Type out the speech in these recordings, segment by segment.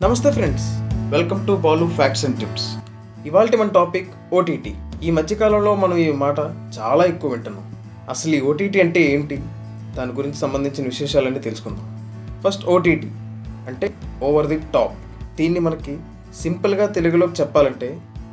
నమస్తే friends welcome to Balu facts and tips ఇవాళ మన టాపిక్ ఓటీటీ ఈ మధ్యకాలంలో మనం ఈ మాట చాలా ఎక్కువ వింటున్నాం అసలు ఈ ఓటీటీ అంటే ఏంటి దాని గురించి సంబంధించిన విశేషాలన్నీ తెలుసుకుందాం ఫస్ట్ ఓటీటీ అంటే ఓవర్ ది టాప్ దీన్ని మనకి సింపుల్గా తెలుగులోకి చెప్పాలంటే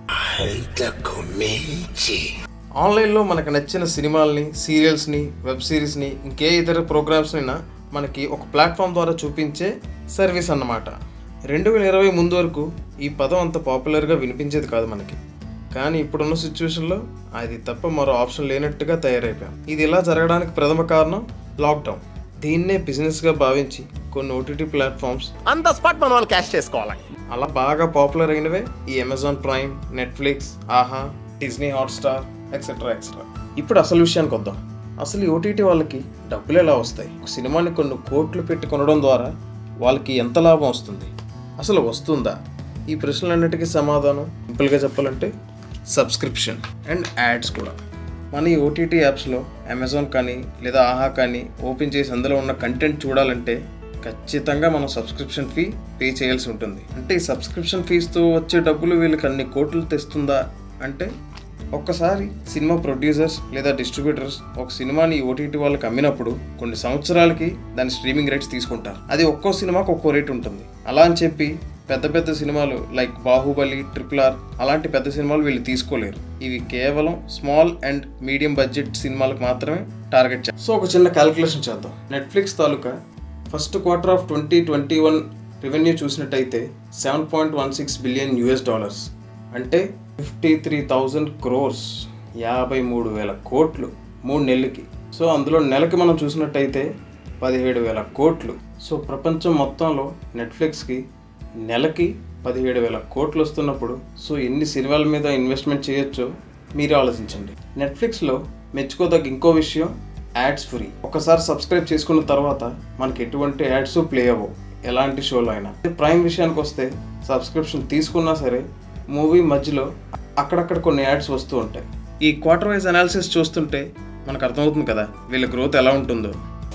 ఆన్లైన్లో మనకు నచ్చిన సినిమాల్ని సీరియల్స్ని వెబ్ సిరీస్ని ఇంకే ఇతర ప్రోగ్రామ్స్నైనా మనకి ఒక ప్లాట్ఫామ్ ద్వారా చూపించే సర్వీస్ అన్నమాట రెండు వేల ఇరవై ముందు వరకు ఈ పదం అంత పాపులర్గా వినిపించేది కాదు మనకి కానీ ఇప్పుడున్న సిచ్యువేషన్లో అది తప్ప మరో ఆప్షన్ లేనట్టుగా తయారైపోయాం ఇది ఇలా జరగడానికి ప్రథమ కారణం లాక్డౌన్ దీన్నే బిజినెస్గా భావించి కొన్ని OTT platforms on the spot మన వాళ్ళు క్యాష్ చేసుకోవాలి అలా బాగా పాపులర్ అయినవే ఈ Amazon Prime Netflix Aha Disney Hotstar etcetera etcetera ఇప్పుడు అసలు విషయానికి వద్దాం అసలు ఈ ఓటీటీ వాళ్ళకి డబ్బులు ఎలా వస్తాయి ఒక సినిమాని కొన్ని కోట్లు పెట్టి కొనడం ద్వారా వాళ్ళకి ఎంత లాభం వస్తుంది అసలు వస్తుందా ఈ ప్రశ్నలన్నిటికీ సమాధానం సింపుల్గా చెప్పాలంటే సబ్స్క్రిప్షన్ అండ్ యాడ్స్ కూడా మన ఈ ఓటీటీ యాప్స్లో అమెజాన్ కానీ లేదా ఆహా కానీ ఓపెన్ చేసి అందులో ఉన్న కంటెంట్ చూడాలంటే ఖచ్చితంగా మనం సబ్స్క్రిప్షన్ ఫీ పే చేయాల్సి ఉంటుంది అంటే ఈ సబ్స్క్రిప్షన్ ఫీజుతో వచ్చే డబ్బులు వీళ్ళకి అన్ని కోట్లు తెస్తుందా అంటే ఒక్కసారి సినిమా ప్రొడ్యూసర్స్ లేదా డిస్ట్రిబ్యూటర్స్ ఒక సినిమాని ఓటీటీ వాళ్ళకి అమ్మినప్పుడు కొన్ని సంవత్సరాలకి దాని స్ట్రీమింగ్ రైట్స్ తీసుకుంటారు అది ఒక్కో సినిమాకి ఒక్కో రేట్ ఉంటుంది అలా అని చెప్పి పెద్ద పెద్ద సినిమాలు లైక్ బాహుబలి ట్రిపుల్ ఆర్ అలాంటి పెద్ద సినిమాలు వీళ్ళు తీసుకోలేరు ఇవి కేవలం స్మాల్ అండ్ మీడియం బడ్జెట్ సినిమాలకు మాత్రమే టార్గెట్ చేస్తారు సో ఒక చిన్న క్యాలిక్యులేషన్ చేద్దాం నెట్ఫ్లిక్స్ తాలూకా first quarter of twenty twenty one revenue చూసినట్టయితే seven point one six billion US dollars అంటే ఫిఫ్టీ త్రీ థౌజండ్ క్రోర్స్ యాభై మూడు వేల కోట్లు మూడు నెలలకి సో అందులో నెలకి మనం చూసినట్టయితే పదిహేడు వేల కోట్లు సో ప్రపంచం మొత్తంలో నెట్ఫ్లిక్స్కి నెలకి పదిహేడు వేల కోట్లు వస్తున్నప్పుడు సో ఎన్ని సినిమాల మీద ఇన్వెస్ట్మెంట్ చేయొచ్చో మీరు ఆలోచించండి నెట్ఫ్లిక్స్లో మెచ్చుకోదగ్గ ఇంకో విషయం యాడ్స్ ఫ్రీ ఒకసారి సబ్స్క్రైబ్ చేసుకున్న తర్వాత మనకి ఎటువంటి యాడ్స్ ప్లే అవ్వవు ఎలాంటి షోలో అయినా ప్రైమ్ విషయానికి వస్తే సబ్స్క్రిప్షన్ తీసుకున్నా సరే మూవీ మధ్యలో అక్కడక్కడ కొన్ని యాడ్స్ వస్తూ ఉంటాయి ఈ క్వార్టర్ వైజ్ అనాలిసిస్ చూస్తుంటే మనకు అర్థమవుతుంది కదా వీళ్ళ గ్రోత్ ఎలా ఉంటుందో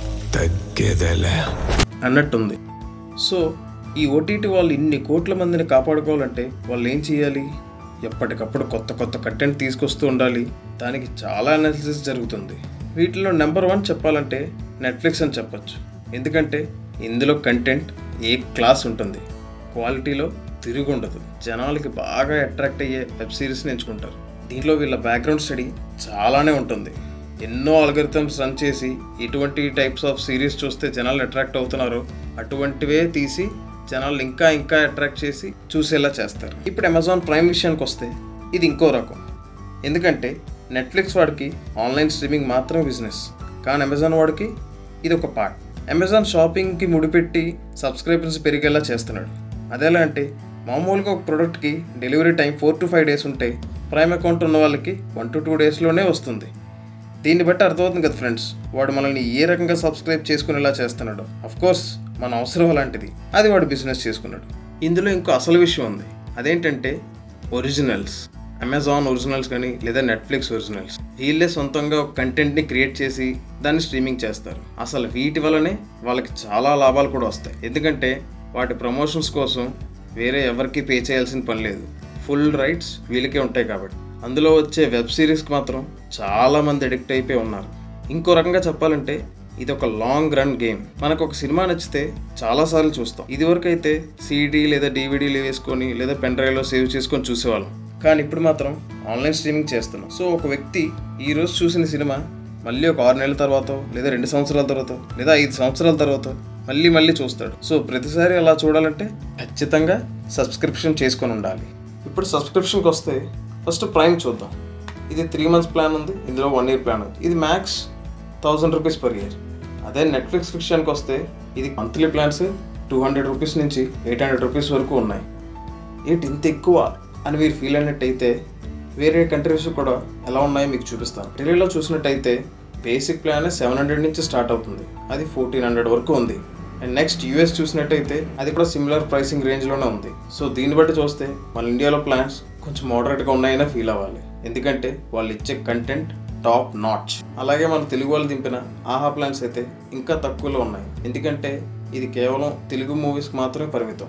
అన్నట్టుంది సో ఈ ఓటీటీ వాళ్ళు ఇన్ని కోట్ల మందిని కాపాడుకోవాలంటే వాళ్ళు ఏం చేయాలి ఎప్పటికప్పుడు కొత్త కొత్త కంటెంట్ తీసుకొస్తూ ఉండాలి దానికి చాలా అనాలిసిస్ జరుగుతుంది వీటిలో నెంబర్ వన్ చెప్పాలంటే నెట్ఫ్లిక్స్ అని చెప్పొచ్చు ఎందుకంటే ఇందులో కంటెంట్ ఏ క్లాస్ ఉంటుంది క్వాలిటీలో తిరిగి ఉండదు జనాలకి బాగా అట్రాక్ట్ అయ్యే వెబ్ సిరీస్ని ఎంచుకుంటారు దీంట్లో వీళ్ళ బ్యాక్గ్రౌండ్ స్టడీ చాలానే ఉంటుంది ఎన్నో అల్గరిథమ్స్ రన్ చేసి ఎటువంటి టైప్స్ ఆఫ్ సిరీస్ చూస్తే జనాలు అట్రాక్ట్ అవుతున్నారో అటువంటివే తీసి జనాలు ఇంకా ఇంకా అట్రాక్ట్ చేసి చూసేలా చేస్తారు ఇప్పుడు అమెజాన్ ప్రైమ్ విషయానికి వస్తే ఇది ఇంకో రకం ఎందుకంటే నెట్ఫ్లిక్స్ వాడికి ఆన్లైన్ స్ట్రీమింగ్ మాత్రమే బిజినెస్ కానీ అమెజాన్ వాడికి ఇది ఒక పార్ట్ అమెజాన్ షాపింగ్కి ముడిపెట్టి సబ్స్క్రైబర్స్ పెరిగేలా చేస్తున్నాడు అదెలా అంటే మామూలుగా ఒక ప్రోడక్ట్కి delivery time four to five days ఉంటే ప్రైమ్ అకౌంట్ ఉన్న వాళ్ళకి వన్ టు టూ డేస్లోనే వస్తుంది దీన్ని బట్టి అర్థమవుతుంది కదా ఫ్రెండ్స్ వాడు మనల్ని ఏ రకంగా సబ్స్క్రైబ్ చేసుకునేలా చేస్తున్నాడు అఫ్ కోర్స్ మన అవసరం అలాంటిది అది వాడు బిజినెస్ చేసుకున్నాడు ఇందులో ఇంకో అసలు విషయం ఉంది అదేంటంటే ఒరిజినల్స్ అమెజాన్ ఒరిజినల్స్ కానీ లేదా నెట్ఫ్లిక్స్ ఒరిజినల్స్ వీళ్ళే సొంతంగా ఒక కంటెంట్ని క్రియేట్ చేసి దాన్ని స్ట్రీమింగ్ చేస్తారు అసలు వీటి వల్లనే వాళ్ళకి చాలా లాభాలు కూడా వస్తాయి ఎందుకంటే వాటి ప్రమోషన్స్ కోసం వేరే ఎవరికి పే చేయాల్సిన పని లేదు ఫుల్ రైట్స్ వీళ్ళకే ఉంటాయి కాబట్టి అందులో వచ్చే వెబ్ సిరీస్కి మాత్రం చాలా మంది అడిక్ట్ అయిపోయి ఉన్నారు ఇంకో రకంగా చెప్పాలంటే ఇది ఒక లాంగ్ రన్ గేమ్ మనకు ఒక సినిమా నచ్చితే చాలాసార్లు చూస్తాం ఇదివరకు అయితే సీడీ లేదా డివిడీలు వేసుకొని లేదా పెన్ డ్రైవ్లో సేవ్ చేసుకొని చూసేవాళ్ళం కానీ ఇప్పుడు మాత్రం ఆన్లైన్ స్ట్రీమింగ్ చేస్తున్నాం సో ఒక వ్యక్తి ఈ రోజు చూసిన సినిమా మళ్ళీ ఒక ఆరు నెలల తర్వాత లేదా రెండు సంవత్సరాల తర్వాత లేదా ఐదు సంవత్సరాల తర్వాత మళ్ళీ మళ్ళీ చూస్తాడు సో ప్రతిసారి అలా చూడాలంటే ఖచ్చితంగా సబ్స్క్రిప్షన్ చేసుకొని ఉండాలి ఇప్పుడు సబ్స్క్రిప్షన్కి వస్తే ఫస్ట్ ప్రైమ్ చూద్దాం ఇది త్రీ మంత్స్ ప్లాన్ ఉంది ఇందులో వన్ ఇయర్ ప్లాన్ ఉంది ఇది max thousand rupees per year అదే నెట్ఫ్లిక్స్ విషయానికి వస్తే ఇది monthly plans two hundred rupees నుంచి ఎయిట్ హండ్రెడ్ రూపీస్ వరకు ఉన్నాయి ఏంటి ఇంత ఎక్కువ అని మీరు ఫీల్ అయినట్టయితే వేరే కంట్రీస్ కూడా ఎలా ఉన్నాయో మీకు చూపిస్తాను ఢిల్లీలో చూసినట్టయితే బేసిక్ ప్లాన్ సెవెన్ హండ్రెడ్ నుంచి స్టార్ట్ అవుతుంది అది ఫోర్టీన్ హండ్రెడ్ వరకు ఉంది అండ్ నెక్స్ట్ యూఎస్ చూసినట్టయితే అది కూడా సిమిలర్ ప్రైసింగ్ రేంజ్లోనే ఉంది సో దీన్ని బట్టి చూస్తే మన ఇండియాలో ప్లాన్స్ కొంచెం మోడరేట్గా ఉన్నాయనే ఫీల్ అవ్వాలి ఎందుకంటే వాళ్ళు ఇచ్చే కంటెంట్ టాప్ నాచ్ అలాగే మన తెలుగు వాళ్ళు దింపిన ఆహా ప్లాన్స్ అయితే ఇంకా తక్కువలో ఉన్నాయి ఎందుకంటే ఇది కేవలం తెలుగు మూవీస్కి మాత్రమే పరిమితం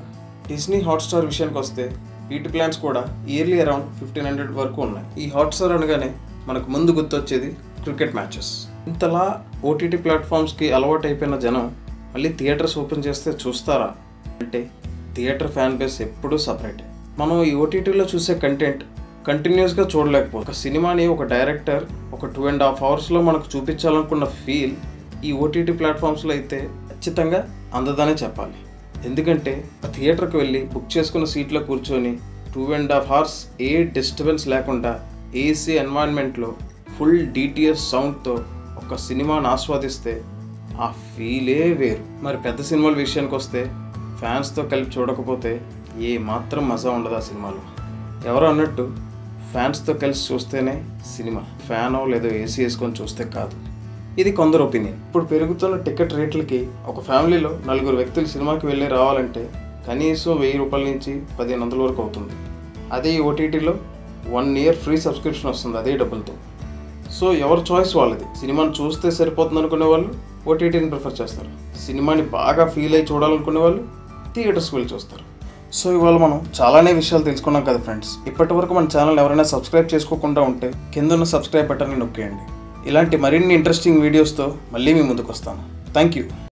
డిస్నీ హాట్స్టార్ విషయానికి వస్తే వీటి ప్లాన్స్ కూడా ఇయర్లీ అరౌండ్ ఫిఫ్టీన్ హండ్రెడ్ వరకు ఉన్నాయి ఈ హాట్స్టార్ అనగానే మనకు ముందు గుర్తొచ్చేది క్రికెట్ మ్యాచెస్ ఇంతలా ఓటీటీ ప్లాట్ఫామ్స్కి అలవాటు అయిపోయిన జనం మళ్ళీ థియేటర్స్ ఓపెన్ చేస్తే చూస్తారా అంటే థియేటర్ ఫ్యాన్ బేస్ ఎప్పుడూ సపరేట్ మనం ఈ ఓటీటీలో చూసే కంటెంట్ కంటిన్యూస్గా చూడలేకపోతే ఒక సినిమాని ఒక డైరెక్టర్ ఒక టూ అండ్ హాఫ్ అవర్స్లో మనకు చూపించాలనుకున్న ఫీల్ ఈ ఓటీటీ ప్లాట్ఫామ్స్లో అయితే ఖచ్చితంగా అందదనే చెప్పాలి ఎందుకంటే ఆ థియేటర్కి వెళ్ళి బుక్ చేసుకున్న సీట్లో కూర్చొని two and half hours a disturbance లేకుండా ఏసీ ఎన్వైర్న్మెంట్లో ఫుల్ డిటిఎస్ సౌండ్తో ఒక సినిమాని ఆస్వాదిస్తే ఆ ఫీలే వేరు మరి పెద్ద సినిమాల విషయానికి వస్తే ఫ్యాన్స్తో కలిపి చూడకపోతే ఏ మాత్రం మజా ఉండదు ఆ సినిమాలో ఎవరో అన్నట్టు ఫ్యాన్స్తో కలిసి చూస్తేనే సినిమా ఫ్యానో లేదో ఏసీ వేసుకొని చూస్తే కాదు ఇది కొందరు ఒపీనియన్ ఇప్పుడు పెరుగుతున్న టికెట్ రేట్లకి ఒక ఫ్యామిలీలో నలుగురు వ్యక్తులు సినిమాకి వెళ్ళి రావాలంటే కనీసం వెయ్యి రూపాయల నుంచి పదిహేను వందల వరకు అవుతుంది అదే ఈ ఓటీటీలో వన్ ఇయర్ ఫ్రీ సబ్స్క్రిప్షన్ వస్తుంది అదే డబ్బులతో సో ఎవరి చాయిస్ వాళ్ళది సినిమాని చూస్తే సరిపోతుంది అనుకునే వాళ్ళు ఓటీటీని ప్రిఫర్ చేస్తారు సినిమాని బాగా ఫీల్ అయ్యి చూడాలనుకునే వాళ్ళు థియేటర్స్కి వెళ్ళి చూస్తారు సో ఇవాళ మనం చాలానే విషయాలు తెలుసుకున్నాం కదా ఫ్రెండ్స్ ఇప్పటి వరకు మన ఛానల్ ఎవరైనా సబ్స్క్రైబ్ చేసుకోకుండా ఉంటే కింద ఉన్న సబ్స్క్రైబ్ బటన్ని నొక్కేయండి ఇలాంటి మరిన్ని ఇంట్రెస్టింగ్ వీడియోస్తో మళ్ళీ మీ ముందుకు వస్తాను థ్యాంక్ యూ